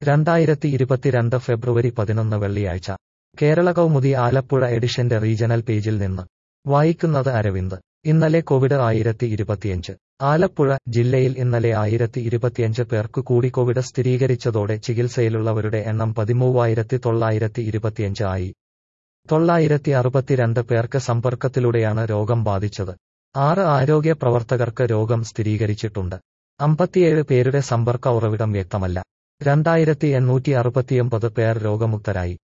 രണ്ടായിരത്തി ഇരുപത്തിരണ്ട് ഫെബ്രുവരി പതിനൊന്ന് വെള്ളിയാഴ്ച കേരള കൗമുദി ആലപ്പുഴ എഡിഷന്റെ റീജണൽ പേജിൽ നിന്ന് വായിക്കുന്നത് അരവിന്ദ് ഇന്നലെ കോവിഡ് ആയിരത്തി ഇരുപത്തിയഞ്ച് ആലപ്പുഴ ജില്ലയിൽ ഇന്നലെ ആയിരത്തി ഇരുപത്തിയഞ്ച് പേർക്ക് കൂടി കോവിഡ് സ്ഥിരീകരിച്ചതോടെ ചികിത്സയിലുള്ളവരുടെ എണ്ണം പതിമൂവായിരത്തി തൊള്ളായിരത്തി ഇരുപത്തിയഞ്ച് ആയി തൊള്ളായിരത്തി അറുപത്തിരണ്ട് പേർക്ക് സമ്പർക്കത്തിലൂടെയാണ് രോഗം ബാധിച്ചത് ആറ് ആരോഗ്യ പ്രവർത്തകർക്ക് രോഗം സ്ഥിരീകരിച്ചിട്ടുണ്ട് അമ്പത്തിയേഴ് പേരുടെ സമ്പർക്ക ഉറവിടം വ്യക്തമല്ല രണ്ടായിരത്തി എണ്ണൂറ്റി അറുപത്തിയൊമ്പത് പേർ രോഗമുക്തരായി